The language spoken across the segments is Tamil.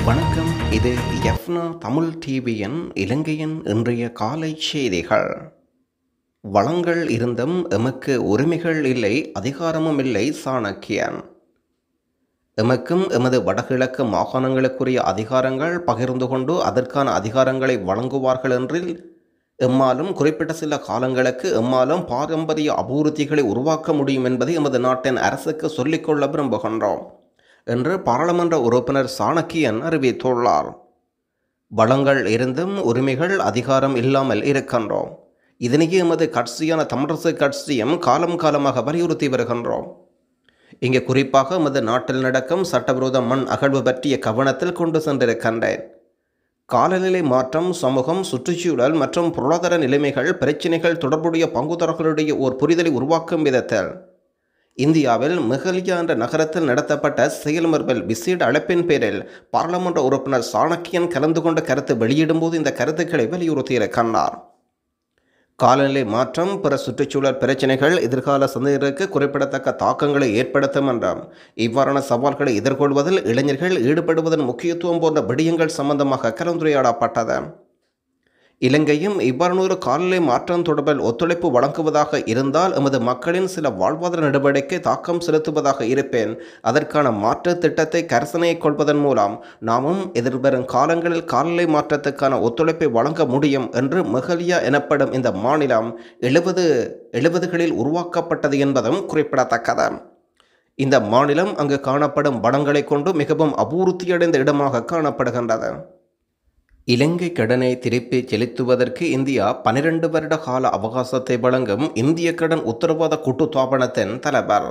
வணக்கம் இது எஃப்னா தமிழ் டிவியின் இலங்கையின் இன்றைய காலை செய்திகள் வளங்கள் இருந்தும் எமக்கு உரிமைகள் இல்லை அதிகாரமும் இல்லை சாணக்கியன் எமக்கும் எமது வடகிழக்கு மாகாணங்களுக்குரிய அதிகாரங்கள் பகிர்ந்து கொண்டு அதற்கான அதிகாரங்களை வழங்குவார்கள் என்றில் எம்மாலும் குறிப்பிட்ட சில காலங்களுக்கு எம்மாலும் பாரம்பரிய அபிவிருத்திகளை உருவாக்க முடியும் என்பதை எமது நாட்டின் அரசுக்கு சொல்லிக்கொள்ள விரும்புகின்றோம் என்று பாராளுமன்ற உறுப்பினர் சாணக்கியன் அறிவித்துள்ளார் வளங்கள் இருந்தும் உரிமைகள் அதிகாரம் இல்லாமல் இருக்கின்றோம் இதனையே எமது கட்சியான தமிழரசு கட்சியும் காலம் காலமாக வலியுறுத்தி வருகின்றோம் இங்கே குறிப்பாக எமது நாட்டில் நடக்கும் சட்டவிரோத மண் அகழ்வு பற்றிய கவனத்தில் கொண்டு சென்றிருக்கின்றேன் காலநிலை மாற்றம் சமூகம் சுற்றுச்சூழல் மற்றும் பொருளாதார நிலைமைகள் பிரச்சினைகள் தொடர்புடைய பங்குதாரர்களுடைய ஓர் புரிதலை உருவாக்கும் விதத்தில் இந்தியாவில் மெஹலியா என்ற நகரத்தில் நடத்தப்பட்ட செயல்மர்பல் விசேட அழைப்பின் பேரில் பாராளுமன்ற உறுப்பினர் சாணக்கியன் கலந்து கொண்ட கருத்து வெளியிடும்போது இந்த கருத்துக்களை வலியுறுத்தியிருக்கின்றார் காலநிலை மாற்றம் பிற சுற்றுச்சூழல் பிரச்சினைகள் எதிர்கால சந்ததியினருக்கு குறிப்பிடத்தக்க தாக்கங்களை ஏற்படுத்தும் என்றும் இவ்வாறான சவால்களை எதிர்கொள்வதில் இளைஞர்கள் ஈடுபடுவதன் முக்கியத்துவம் போன்ற விடயங்கள் சம்பந்தமாக கலந்துரையாடப்பட்டது இலங்கையும் இவ்வாறான ஒரு காலநிலை மாற்றம் தொடர்பில் ஒத்துழைப்பு வழங்குவதாக இருந்தால் எமது மக்களின் சில வாழ்வாதார நடவடிக்கை தாக்கம் செலுத்துவதாக இருப்பேன் அதற்கான மாற்று திட்டத்தை கரசனையை கொள்வதன் மூலம் நாமும் எதிர்வரும் காலங்களில் காலநிலை மாற்றத்துக்கான ஒத்துழைப்பை வழங்க முடியும் என்று மெஹலியா எனப்படும் இந்த மாநிலம் எழுபது எழுபதுகளில் உருவாக்கப்பட்டது என்பதும் குறிப்பிடத்தக்கது இந்த மாநிலம் அங்கு காணப்படும் வளங்களை கொண்டு மிகவும் அபூர்த்தியடைந்த இடமாக காணப்படுகின்றது இலங்கை கடனை திருப்பி செலுத்துவதற்கு இந்தியா பனிரெண்டு வருட கால அவகாசத்தை வழங்கும் இந்திய கடன் உத்தரவாத கூட்டுத்தாபனத்தின் தலைவர்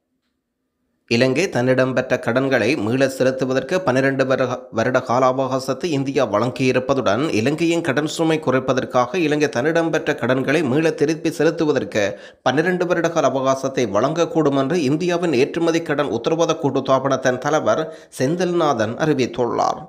இலங்கை தன்னிடம் பெற்ற கடன்களை மீள செலுத்துவதற்கு பனிரெண்டு வருட கால அவகாசத்தை இந்தியா வழங்கியிருப்பதுடன் இலங்கையின் கடன் சுமை குறைப்பதற்காக இலங்கை தன்னிடம் பெற்ற கடன்களை மீள திருப்பி செலுத்துவதற்கு பன்னிரண்டு வருட கால அவகாசத்தை வழங்கக்கூடும் என்று இந்தியாவின் ஏற்றுமதி கடன் உத்தரவாத கூட்டுத்தாபனத்தின் தலைவர் செந்தில்நாதன் அறிவித்துள்ளார்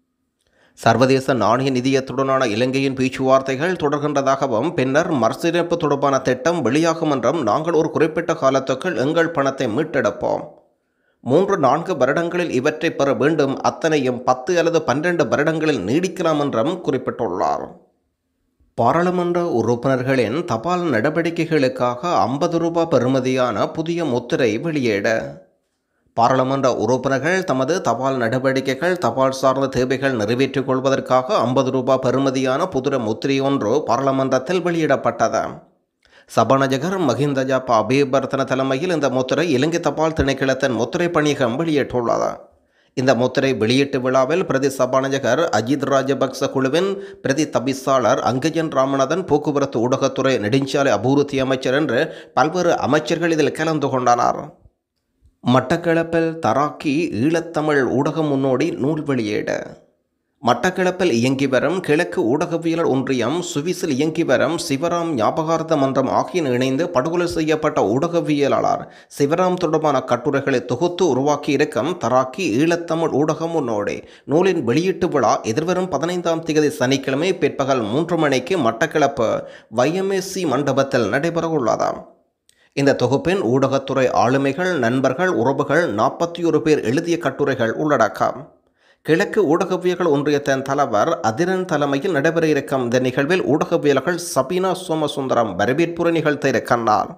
சர்வதேச நாணய நிதியத்துடனான இலங்கையின் பேச்சுவார்த்தைகள் தொடர்கின்றதாகவும் பின்னர் மறுசீரமைப்பு தொடர்பான திட்டம் வெளியாகும் என்றும் நாங்கள் ஒரு குறிப்பிட்ட காலத்துக்குள் எங்கள் பணத்தை மீட்டெடுப்போம் மூன்று நான்கு வருடங்களில் இவற்றை பெற வேண்டும் அத்தனையும் பத்து அல்லது பன்னிரண்டு வருடங்களில் நீடிக்கலாம் என்றும் குறிப்பிட்டுள்ளார் பாராளுமன்ற உறுப்பினர்களின் தபால் நடவடிக்கைகளுக்காக ஐம்பது ரூபாய் பெறுமதியான புதிய முத்திரை வெளியிட பாராளுமன்ற உறுப்பினர்கள் தமது தபால் நடவடிக்கைகள் தபால் சார்ந்த தேவைகள் நிறைவேற்றிக் கொள்வதற்காக ஐம்பது ரூபாய் பெறுமதியான புதிர முத்திரை ஒன்று பாராளுமன்றத்தில் வெளியிடப்பட்டது சபாநாயகர் மஹிந்த ஜாப்பா அபேபர்த்தன தலைமையில் இந்த முத்திரை இலங்கை தபால் திணைக்களத்தின் முத்திரை பணியகம் வெளியிட்டுள்ளது இந்த முத்திரை வெளியீட்டு விழாவில் பிரதி சபாநாயகர் அஜித் ராஜபக்ச குழுவின் பிரதி தபிசாளர் அங்கஜன் ராமநாதன் போக்குவரத்து ஊடகத்துறை நெடுஞ்சாலை அபிவிருத்தி அமைச்சர் என்று பல்வேறு அமைச்சர்கள் இதில் கலந்து கொண்டனர் மட்டக்களப்பில் தராக்கி ஈழத்தமிழ் ஊடக முன்னோடி நூல் வெளியீடு மட்டக்களப்பில் இயங்கி வரும் கிழக்கு ஊடகவியலர் ஒன்றியம் சுவிஸில் இயங்கி வரும் சிவராம் ஞாபகார்த்த மன்றம் ஆகியன இணைந்து படுகொலை செய்யப்பட்ட ஊடகவியலாளர் சிவராம் தொடர்பான கட்டுரைகளை தொகுத்து உருவாக்கி இருக்கும் தராக்கி ஈழத்தமிழ் ஊடக முன்னோடி நூலின் வெளியீட்டு விழா எதிர்வரும் பதினைந்தாம் தேதி சனிக்கிழமை பிற்பகல் மூன்று மணிக்கு மட்டக்களப்பு வைஎம்ஏசி மண்டபத்தில் நடைபெறவுள்ளதாம் இந்த தொகுப்பின் ஊடகத்துறை ஆளுமைகள் நண்பர்கள் உறவுகள் நாற்பத்தி ஒரு பேர் எழுதிய கட்டுரைகள் உள்ளடக்கம் கிழக்கு ஊடகவியல்கள் ஒன்றியத்தின் தலைவர் அதிரன் தலைமையில் நடைபெற இருக்கும் இந்த நிகழ்வில் ஊடகவியல்கள் சபீனா சோமசுந்தரம் வரவேற்புரை நிகழ்த்த இருக்கின்றார்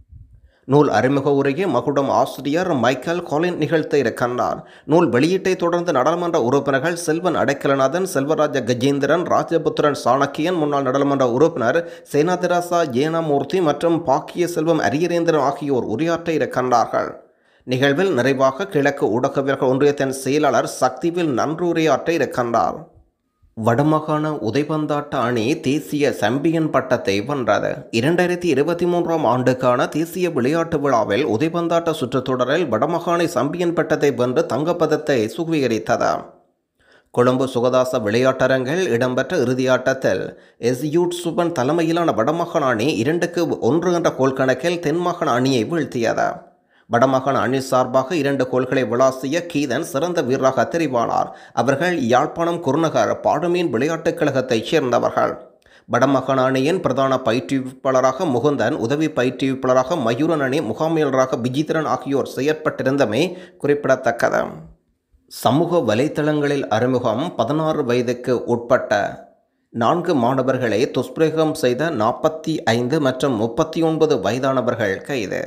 நூல் அறிமுக உரையை மகுடம் ஆசிரியர் மைக்கேல் காலின் நிகழ்த்த இருக்கின்றார் நூல் வெளியீட்டை தொடர்ந்து நாடாளுமன்ற உறுப்பினர்கள் செல்வன் அடைக்கலநாதன் செல்வராஜ கஜேந்திரன் ராஜபுத்திரன் சாணக்கியன் முன்னாள் நாடாளுமன்ற உறுப்பினர் சேனாதிராசா ஜேனாமூர்த்தி மற்றும் பாக்கிய செல்வம் அரியரேந்திரன் ஆகியோர் உரையாற்ற இருக்கின்றார்கள் நிகழ்வில் நிறைவாக கிழக்கு ஊடகவியல்கள் ஒன்றியத்தின் செயலாளர் சக்திவில் நன்றுரையாற்ற இருக்கின்றார் வடமாகாண உதைபந்தாட்ட அணி தேசிய சாம்பியன் பட்டத்தை வென்றது இரண்டாயிரத்தி இருபத்தி மூன்றாம் ஆண்டுக்கான தேசிய விளையாட்டு விழாவில் உதைபந்தாட்ட சுற்றுத்தொடரில் வடமாகாண சாம்பியன் பட்டத்தை வென்று தங்கப்பதத்தை சுவீகரித்தது கொழும்பு சுகதாச விளையாட்டரங்கில் இடம்பெற்ற இறுதியாட்டத்தில் எஸ்யூட் சுபன் தலைமையிலான வடமாகாண அணி இரண்டுக்கு ஒன்று என்ற கோல் கணக்கில் தென்மாகாண அணியை வீழ்த்தியது வடமாகாண அணி சார்பாக இரண்டு கோல்களை விளாசிய கீதன் சிறந்த வீரராக தெரிவானார் அவர்கள் யாழ்ப்பாணம் குருநகர் பாடுமீன் விளையாட்டுக் கழகத்தைச் சேர்ந்தவர்கள் வடமாகாண அணியின் பிரதான பயிற்றுவிப்பாளராக முகுந்தன் உதவி பயிற்றுவிப்பாளராக மயூரன் அணி முகாமையாளராக விஜித்திரன் ஆகியோர் செயற்பட்டிருந்தமை குறிப்பிடத்தக்கது சமூக வலைத்தளங்களில் அறிமுகம் பதினாறு வயதுக்கு உட்பட்ட நான்கு மாணவர்களை துஷ்பிரயோகம் செய்த நாற்பத்தி ஐந்து மற்றும் முப்பத்தி ஒன்பது வயதானவர்கள் கைது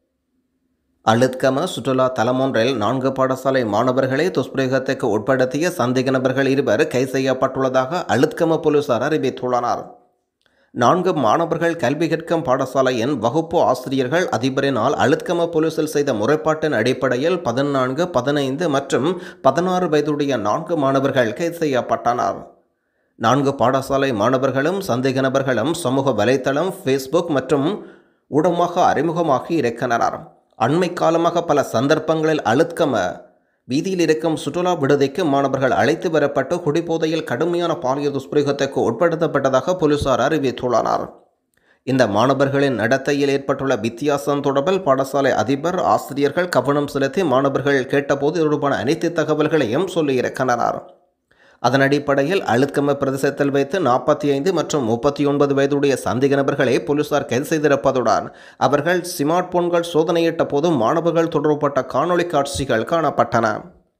அழுத்கம சுற்றுலா தலமொன்றில் நான்கு பாடசாலை மாணவர்களை துஷ்பிரயோகத்துக்கு உட்படுத்திய சந்தேக நபர்கள் இருவர் கைது செய்யப்பட்டுள்ளதாக அழுத்கம போலீசார் அறிவித்துள்ளனர் நான்கு மாணவர்கள் கல்வி கற்கும் பாடசாலையின் வகுப்பு ஆசிரியர்கள் அதிபரினால் அழுத்கம போலீசில் செய்த முறைப்பாட்டின் அடிப்படையில் பதினான்கு பதினைந்து மற்றும் பதினாறு வயதுடைய நான்கு மாணவர்கள் கைது செய்யப்பட்டனர் நான்கு பாடசாலை மாணவர்களும் சந்தேக நபர்களும் சமூக வலைத்தளம் ஃபேஸ்புக் மற்றும் ஊடகமாக அறிமுகமாகி இருக்கின்றனர் அண்மை காலமாக பல சந்தர்ப்பங்களில் அழுத்கம வீதியில் இருக்கும் சுற்றுலா விடுதிக்கு மாணவர்கள் அழைத்து வரப்பட்டு குடிபோதையில் கடுமையான பாலியல் துஷ்பிரயோகத்துக்கு உட்படுத்தப்பட்டதாக போலீசார் அறிவித்துள்ளனர் இந்த மாணவர்களின் நடத்தையில் ஏற்பட்டுள்ள வித்தியாசம் தொடர்பில் பாடசாலை அதிபர் ஆசிரியர்கள் கவனம் செலுத்தி மாணவர்கள் கேட்டபோது தொடர்பான அனைத்து தகவல்களையும் சொல்லியிருக்கின்றனர் அதன் அடிப்படையில் அழுத்கம பிரதேசத்தில் வைத்து நாற்பத்தி ஐந்து மற்றும் முப்பத்தி ஒன்பது வயதுடைய சந்தேக நபர்களை போலீசார் கைது செய்திருப்பதுடன் அவர்கள் ஸ்மார்ட் போன்கள் சோதனையிட்ட போது மாணவர்கள் தொடர்பட்ட காணொளி காட்சிகள் காணப்பட்டன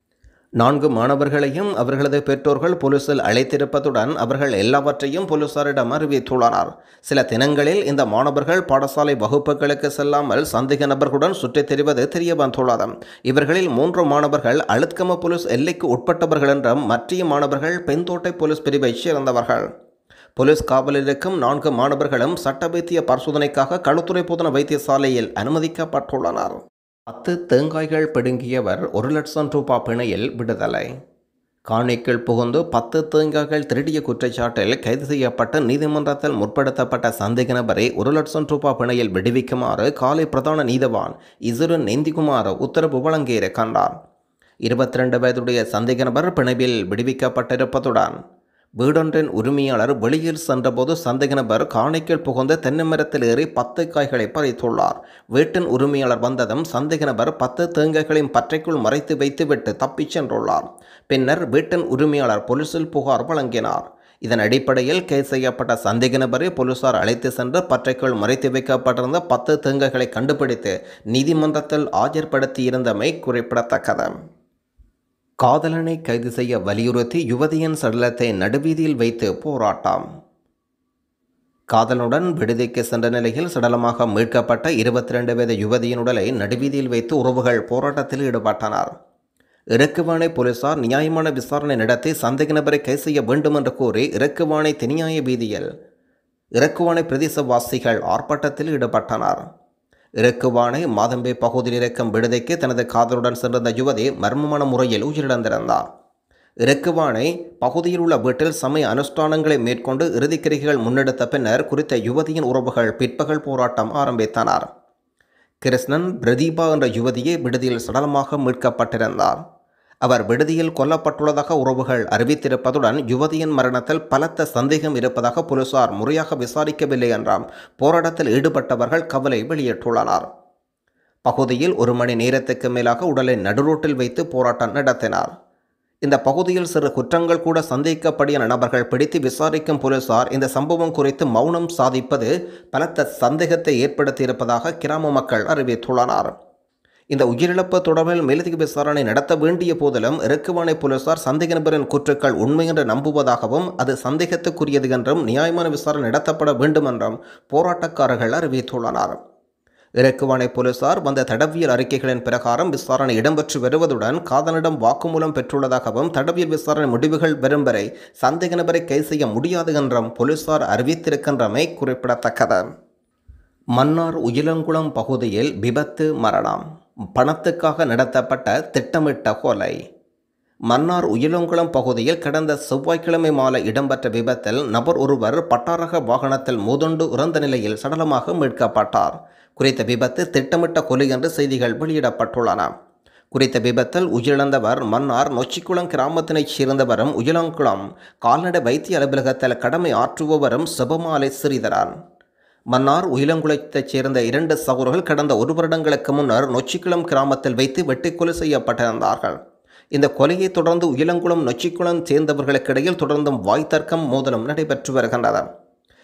நான்கு மாணவர்களையும் அவர்களது பெற்றோர்கள் போலீசில் அழைத்திருப்பதுடன் அவர்கள் எல்லாவற்றையும் போலீசாரிடம் அறிவித்துள்ளனர் சில தினங்களில் இந்த மாணவர்கள் பாடசாலை வகுப்புகளுக்கு செல்லாமல் சந்தேக நபர்களுடன் சுற்றித் திரிவது தெரிய வந்துள்ளது இவர்களில் மூன்று மாணவர்கள் அழுத்கம போலீஸ் எல்லைக்கு உட்பட்டவர்கள் என்றும் மற்ற மாணவர்கள் பெண்தோட்டை போலீஸ் பிரிவைச் சேர்ந்தவர்கள் போலீஸ் காவலில் இருக்கும் நான்கு மாணவர்களும் சட்ட வைத்திய பரிசோதனைக்காக களுத்துறை போதன வைத்தியசாலையில் அனுமதிக்கப்பட்டுள்ளனர் பத்து தேங்காய்கள் பிடுங்கியவர் ஒரு லட்சம் ரூபாய் பிணையில் விடுதலை காணிக்குள் புகுந்து பத்து தேங்காய்கள் திருடிய குற்றச்சாட்டில் கைது செய்யப்பட்ட நீதிமன்றத்தில் முற்படுத்தப்பட்ட சந்தேக நபரை ஒரு லட்சம் ரூபாய் பிணையில் விடுவிக்குமாறு காலை பிரதான நீதவான் இசுரு நெந்திகுமார் உத்தரவு வழங்கியிருக்கின்றார் இருபத்தி ரெண்டு வயதுடைய சந்தேக நபர் பிணைவில் விடுவிக்கப்பட்டிருப்பதுடன் வீடொன்றின் உரிமையாளர் வெளியில் சென்றபோது சந்தேக நபர் காணிக்குள் புகுந்து தென்னை மரத்தில் ஏறி பத்து காய்களை பறித்துள்ளார் வீட்டின் உரிமையாளர் வந்ததும் சந்தேக நபர் பத்து தேங்காய்களையும் பற்றைக்குள் மறைத்து வைத்துவிட்டு தப்பிச் சென்றுள்ளார் பின்னர் வீட்டின் உரிமையாளர் போலீசில் புகார் வழங்கினார் இதன் அடிப்படையில் கைது செய்யப்பட்ட சந்தேக நபரை போலீசார் அழைத்து சென்று பற்றைக்குள் மறைத்து வைக்கப்பட்டிருந்த பத்து தேங்காய்களை கண்டுபிடித்து நீதிமன்றத்தில் ஆஜர்படுத்தியிருந்தமை குறிப்பிடத்தக்கது காதலனை கைது செய்ய வலியுறுத்தி யுவதியின் சடலத்தை நடுவீதியில் வைத்து போராட்டம் காதலனுடன் விடுதிக்கு சென்ற நிலையில் சடலமாக மீட்கப்பட்ட இருபத்தி ரெண்டு வயது யுவதியின் உடலை நடுவீதியில் வைத்து உறவுகள் போராட்டத்தில் ஈடுபட்டனர் இறக்குவானை போலீசார் நியாயமான விசாரணை நடத்தி சந்தேக நபரை கைது செய்ய வேண்டும் என்று கூறி இறக்குவானை தெனியாய வீதியில் இறக்குவானை பிரதேசவாசிகள் ஆர்ப்பாட்டத்தில் ஈடுபட்டனர் இறக்குவானை மாதம்பே பகுதியில் இருக்கும் விடுதிக்கு தனது காதலுடன் சென்றிருந்த யுவதி மர்மமான முறையில் உயிரிழந்திருந்தார் இறக்குவானை பகுதியில் உள்ள வீட்டில் சமய அனுஷ்டானங்களை மேற்கொண்டு இறுதிக்கிரிகைகள் முன்னெடுத்த பின்னர் குறித்த யுவதியின் உறவுகள் பிற்பகல் போராட்டம் ஆரம்பித்தனர் கிருஷ்ணன் பிரதீபா என்ற யுவதியை விடுதியில் சடலமாக மீட்கப்பட்டிருந்தார் அவர் விடுதியில் கொல்லப்பட்டுள்ளதாக உறவுகள் அறிவித்திருப்பதுடன் யுவதியின் மரணத்தில் பலத்த சந்தேகம் இருப்பதாக போலீசார் முறையாக விசாரிக்கவில்லை என்றாம் போராட்டத்தில் ஈடுபட்டவர்கள் கவலை வெளியிட்டுள்ளனர் பகுதியில் ஒரு மணி நேரத்துக்கு மேலாக உடலை நடுரோட்டில் வைத்து போராட்டம் நடத்தினார் இந்த பகுதியில் சிறு குற்றங்கள் கூட சந்தேகிக்கப்படிய நபர்கள் பிடித்து விசாரிக்கும் போலீசார் இந்த சம்பவம் குறித்து மௌனம் சாதிப்பது பலத்த சந்தேகத்தை ஏற்படுத்தியிருப்பதாக கிராம மக்கள் அறிவித்துள்ளனர் இந்த உயிரிழப்பு தொடர்பில் மேலதிக விசாரணை நடத்த வேண்டிய போதிலும் இறக்குவானை போலீசார் சந்தேக நபரின் குற்றங்கள் உண்மை என்று நம்புவதாகவும் அது சந்தேகத்துக்குரியது என்றும் நியாயமான விசாரணை நடத்தப்பட வேண்டும் என்றும் போராட்டக்காரர்கள் அறிவித்துள்ளனர் இறக்குவானை போலீசார் வந்த தடவியல் அறிக்கைகளின் பிரகாரம் விசாரணை இடம்பெற்று வருவதுடன் காதலிடம் வாக்குமூலம் பெற்றுள்ளதாகவும் தடவியல் விசாரணை முடிவுகள் வரும் வரை சந்தேக நபரை கைது செய்ய முடியாது என்றும் போலீசார் அறிவித்திருக்கின்றமை குறிப்பிடத்தக்கது மன்னார் உயிலங்குளம் பகுதியில் விபத்து மரணம் பணத்துக்காக நடத்தப்பட்ட திட்டமிட்ட கொலை மன்னார் உயிலங்குளம் பகுதியில் கடந்த செவ்வாய்க்கிழமை மாலை இடம்பெற்ற விபத்தில் நபர் ஒருவர் பட்டாரக வாகனத்தில் மோதுண்டு இறந்த நிலையில் சடலமாக மீட்கப்பட்டார் குறித்த விபத்து திட்டமிட்ட கொலை என்று செய்திகள் வெளியிடப்பட்டுள்ளன குறித்த விபத்தில் உயிரிழந்தவர் மன்னார் நொச்சிக்குளம் கிராமத்தினைச் சேர்ந்தவரும் உயிலங்குளம் கால்நடை வைத்திய அலுவலகத்தில் கடமை ஆற்றுபவரும் செபமாலை ஸ்ரீதரன் மன்னார் உயிலங்குளத்தைச் சேர்ந்த இரண்டு சகோதரர்கள் கடந்த ஒரு வருடங்களுக்கு முன்னர் நொச்சிக்குளம் கிராமத்தில் வைத்து வெட்டிக்கொலை செய்யப்பட்டிருந்தார்கள் இந்த கொலையை தொடர்ந்து உயிலங்குளம் நொச்சிக்குளம் சேர்ந்தவர்களுக்கிடையில் தொடர்ந்தும் வாய் தர்க்கம் மோதலும் நடைபெற்று வருகின்றது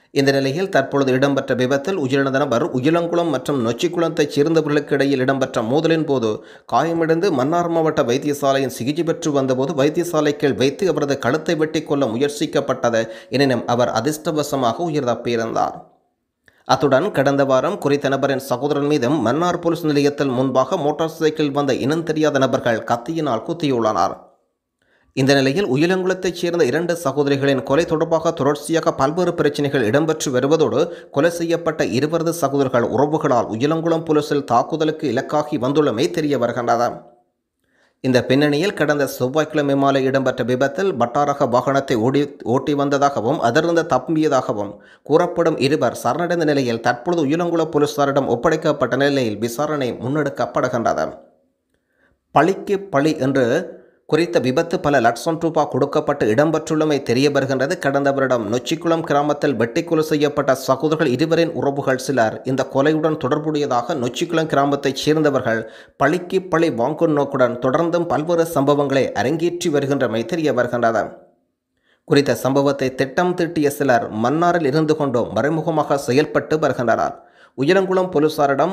இந்த நிலையில் தற்பொழுது இடம்பெற்ற விபத்தில் உயிரிழந்த நபர் உயிலங்குளம் மற்றும் நொச்சிக்குளத்தைச் சேர்ந்தவர்களுக்கு இடையில் இடம்பெற்ற மோதலின் போது காயமடைந்து மன்னார் மாவட்ட வைத்தியசாலையின் சிகிச்சை பெற்று வந்தபோது வைத்தியசாலைக்குள் வைத்து அவரது கழுத்தை வெட்டி கொள்ள முயற்சிக்கப்பட்டது எனினும் அவர் அதிர்ஷ்டவசமாக உயிர் தப்பியிருந்தார் அத்துடன் கடந்த வாரம் குறித்த நபரின் சகோதரன் மீதும் மன்னார் போலீஸ் நிலையத்தில் முன்பாக மோட்டார் சைக்கிள் வந்த இனம் தெரியாத நபர்கள் கத்தியினால் குத்தியுள்ளனர் இந்த நிலையில் உயிலங்குளத்தைச் சேர்ந்த இரண்டு சகோதரிகளின் கொலை தொடர்பாக தொடர்ச்சியாக பல்வேறு பிரச்சனைகள் இடம்பெற்று வருவதோடு கொலை செய்யப்பட்ட இருவரது சகோதரர்கள் உறவுகளால் உயிலங்குளம் போலீசில் தாக்குதலுக்கு இலக்காகி வந்துள்ளமை தெரிய வருகின்றது இந்த பின்னணியில் கடந்த செவ்வாய்க்கிழமை மாலை இடம்பெற்ற விபத்தில் பட்டாரக வாகனத்தை ஓடி ஓட்டி வந்ததாகவும் அதிலிருந்து தப்பியதாகவும் கூறப்படும் இருவர் சரணடைந்த நிலையில் தற்பொழுது உயிலங்குள போலீசாரிடம் ஒப்படைக்கப்பட்ட நிலையில் விசாரணை முன்னெடுக்கப்படுகின்றது பழிக்கு பழி என்று குறித்த விபத்து பல லட்சம் ரூபாய் கொடுக்கப்பட்டு இடம்பெற்றுள்ளமை தெரிய வருகின்றது கடந்த வருடம் நொச்சிக்குளம் கிராமத்தில் வெட்டிக்கொலை செய்யப்பட்ட சகோதரர்கள் இருவரின் உறவுகள் சிலர் இந்த கொலையுடன் தொடர்புடையதாக நொச்சிக்குளம் கிராமத்தைச் சேர்ந்தவர்கள் பழிக்கு பழி வாங்கும் நோக்குடன் தொடர்ந்தும் பல்வேறு சம்பவங்களை அரங்கேற்றி வருகின்றமை தெரிய வருகின்றது குறித்த சம்பவத்தை திட்டம் தீட்டிய சிலர் மன்னாரில் இருந்து கொண்டு மறைமுகமாக செயல்பட்டு வருகின்றனர் உயரங்குளம் போலீசாரிடம்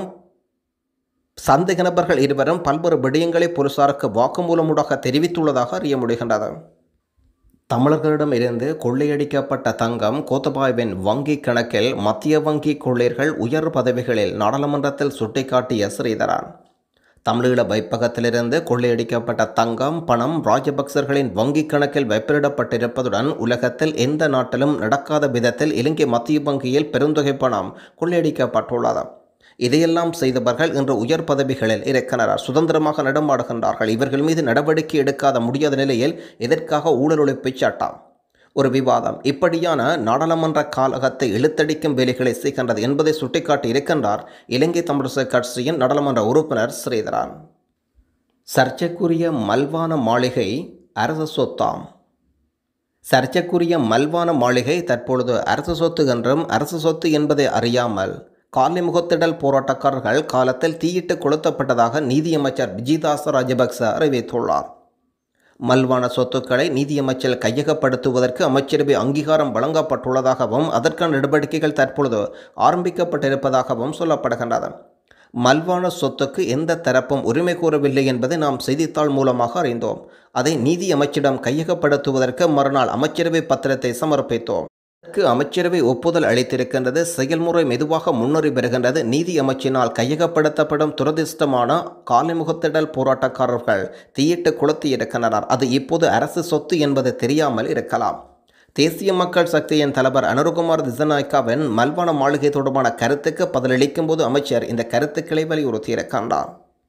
சந்தேக நபர்கள் இருவரும் பல்வேறு விடயங்களை போலீசாருக்கு வாக்குமூலமுடாக தெரிவித்துள்ளதாக அறிய முடிகின்றது தமிழர்களிடம் இருந்து கொள்ளையடிக்கப்பட்ட தங்கம் கோத்தபாயவின் வங்கி கணக்கில் மத்திய வங்கி கொள்ளையர்கள் உயர் பதவிகளில் நாடாளுமன்றத்தில் சுட்டிக்காட்டிய ஸ்ரீதரன் தமிழீழ வைப்பகத்திலிருந்து கொள்ளையடிக்கப்பட்ட தங்கம் பணம் ராஜபக்சர்களின் வங்கிக் கணக்கில் வைப்பிடப்பட்டிருப்பதுடன் உலகத்தில் எந்த நாட்டிலும் நடக்காத விதத்தில் இலங்கை மத்திய வங்கியில் பெருந்தொகை பணம் கொள்ளையடிக்கப்பட்டுள்ளது இதையெல்லாம் செய்தவர்கள் இன்று உயர் பதவிகளில் இருக்கின்றனர் சுதந்திரமாக நடமாடுகின்றார்கள் இவர்கள் மீது நடவடிக்கை எடுக்காத முடியாத நிலையில் எதற்காக ஊழல் ஒழிப்பு சட்டம் ஒரு விவாதம் இப்படியான நாடாளுமன்ற காலகத்தை இழுத்தடிக்கும் வேலைகளை செய்கின்றது என்பதை சுட்டிக்காட்டி இருக்கின்றார் இலங்கை தமிழரசு கட்சியின் நாடாளுமன்ற உறுப்பினர் ஸ்ரீதரன் சர்ச்சைக்குரிய மல்வான மாளிகை அரசு சொத்தாம் சர்ச்சைக்குரிய மல்வான மாளிகை தற்பொழுது அரசு சொத்து என்றும் அரசு சொத்து என்பதை அறியாமல் காலி முகத்திடல் போராட்டக்காரர்கள் காலத்தில் தீயிட்டு கொளுத்தப்பட்டதாக நீதியமைச்சர் விஜயதாச ராஜபக்ச அறிவித்துள்ளார் மல்வான சொத்துக்களை நீதியமைச்சர் கையகப்படுத்துவதற்கு அமைச்சரவை அங்கீகாரம் வழங்கப்பட்டுள்ளதாகவும் அதற்கான நடவடிக்கைகள் தற்பொழுது ஆரம்பிக்கப்பட்டிருப்பதாகவும் சொல்லப்படுகின்றது மல்வான சொத்துக்கு எந்த தரப்பும் உரிமை கோரவில்லை என்பதை நாம் செய்தித்தாள் மூலமாக அறிந்தோம் அதை நீதி அமைச்சிடம் கையகப்படுத்துவதற்கு மறுநாள் அமைச்சரவை பத்திரத்தை சமர்ப்பித்தோம் அதற்கு அமைச்சரவை ஒப்புதல் அளித்திருக்கின்றது செயல்முறை மெதுவாக முன்னேறி வருகின்றது நீதி அமைச்சினால் கையகப்படுத்தப்படும் துரதிர்ஷ்டமான காலிமுகத்திடல் போராட்டக்காரர்கள் தீயிட்டு கொளுத்தி இருக்கின்றனர் அது இப்போது அரசு சொத்து என்பது தெரியாமல் இருக்கலாம் தேசிய மக்கள் சக்தியின் தலைவர் அனுருகுமார் திசநாயக்காவின் மல்வான மாளிகை தொடர்பான கருத்துக்கு பதிலளிக்கும் போது அமைச்சர் இந்த கருத்துக்களை வலியுறுத்தியிருக்கின்றார்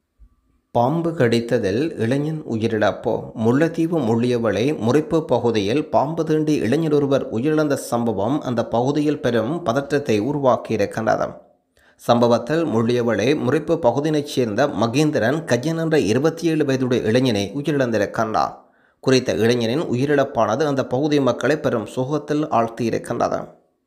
பாம்பு கடித்ததில் இளைஞன் உயிரிழப்பு முல்லைத்தீவு முள்ளியவளை முறிப்பு பகுதியில் பாம்பு தீண்டி இளைஞர் ஒருவர் உயிரிழந்த சம்பவம் அந்த பகுதியில் பெரும் பதற்றத்தை உருவாக்கியிருக்கின்றது சம்பவத்தில் முள்ளியவளை முறிப்பு பகுதியினைச் சேர்ந்த மகேந்திரன் கஜன் என்ற இருபத்தி ஏழு வயதுடைய இளைஞனை உயிரிழந்திருக்கின்றார் குறித்த இளைஞனின் உயிரிழப்பானது அந்த பகுதி மக்களை பெரும் சோகத்தில் ஆழ்த்தியிருக்கின்றது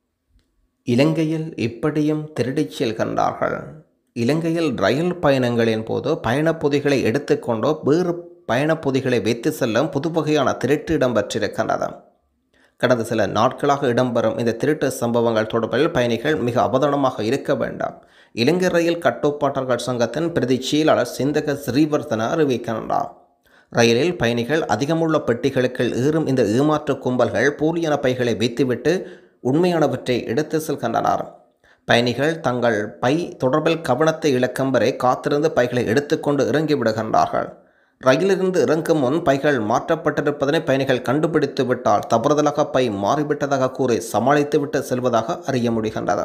இலங்கையில் இப்படியும் திருடிச் செல்கின்றார்கள் இலங்கையில் ரயில் பயணங்களின் போது பயணப் பொதிகளை எடுத்துக்கொண்டோ வேறு பயணப் பொதிகளை வைத்து செல்லும் புது வகையான திருட்டு இடம்பெற்றிருக்கின்றது கடந்த சில நாட்களாக இடம்பெறும் இந்த திருட்டு சம்பவங்கள் தொடர்பில் பயணிகள் மிக அவதானமாக இருக்க வேண்டாம் இலங்கை ரயில் கட்டுப்பாட்டாளர்கள் சங்கத்தின் பிரதி செயலாளர் சிந்தக ஸ்ரீவர்தன அறிவிக்கின்றார் ரயிலில் பயணிகள் அதிகமுள்ள பெட்டிகளுக்கு ஏறும் இந்த ஏமாற்று கும்பல்கள் போலியான பைகளை வைத்துவிட்டு உண்மையானவற்றை எடுத்து செல்கின்றனர் பயணிகள் தங்கள் பை தொடர்பில் கவனத்தை இழக்கும் வரை காத்திருந்து பைகளை எடுத்துக்கொண்டு இறங்கி விடுகின்றார்கள் ரயிலிருந்து இறங்கும் முன் பைகள் மாற்றப்பட்டிருப்பதனை பயணிகள் கண்டுபிடித்து விட்டால் தவறுதலாக பை மாறிவிட்டதாக கூறி சமாளித்துவிட்டு செல்வதாக அறிய முடிகின்றது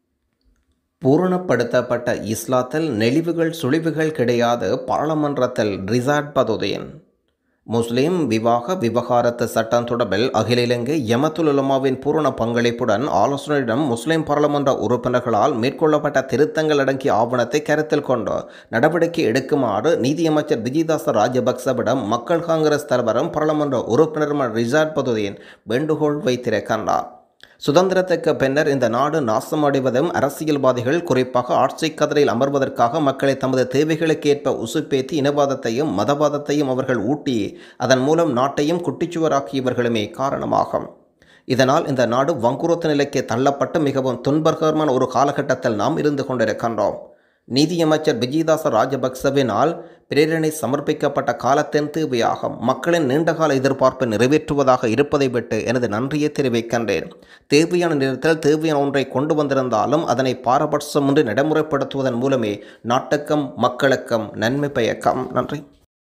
பூரணப்படுத்தப்பட்ட இஸ்லாத்தில் நெளிவுகள் சுழிவுகள் கிடையாது பாராளுமன்றத்தில் ரிசார்ட் பதுதீன் முஸ்லிம் விவாக விவகாரத்து சட்டம் தொடர்பில் அகில இலங்கை யமத்துல் உலமாவின் பூரண பங்களிப்புடன் ஆலோசனையிடம் முஸ்லிம் பாராளுமன்ற உறுப்பினர்களால் மேற்கொள்ளப்பட்ட திருத்தங்கள் அடங்கிய ஆவணத்தை கருத்தில் கொண்டு நடவடிக்கை எடுக்குமாறு நீதியமைச்சர் விஜயதாச ராஜபக்சவிடம் மக்கள் காங்கிரஸ் தலைவரும் பாராளுமன்ற உறுப்பினருமான ரிசார்ட் பதுதீன் வேண்டுகோள் வைத்திருக்கின்றார் சுதந்திரத்துக்கு பின்னர் இந்த நாடு நாசமடைவதும் அரசியல்வாதிகள் குறிப்பாக ஆட்சி கதிரையில் அமர்வதற்காக மக்களை தமது தேவைகளுக்கு ஏற்ப உசுப்பேத்தி இனவாதத்தையும் மதவாதத்தையும் அவர்கள் ஊட்டி அதன் மூலம் நாட்டையும் குட்டிச்சுவராக்கியவர்களுமே காரணமாகும் இதனால் இந்த நாடு வங்குரோத்த நிலைக்கு தள்ளப்பட்டு மிகவும் துன்பகரமான ஒரு காலகட்டத்தில் நாம் இருந்து கொண்டிருக்கின்றோம் நீதியமைச்சர் விஜயதாச ராஜபக்சவினால் பிரேரணை சமர்ப்பிக்கப்பட்ட காலத்தின் தேவையாகும் மக்களின் நீண்டகால எதிர்பார்ப்பை நிறைவேற்றுவதாக இருப்பதை விட்டு எனது நன்றியை தெரிவிக்கின்றேன் தேவையான நேரத்தில் தேவையான ஒன்றை கொண்டு வந்திருந்தாலும் அதனை பாரபட்சமின்றி நடைமுறைப்படுத்துவதன் மூலமே நாட்டுக்கும் மக்களுக்கும் நன்மை பயக்கம் நன்றி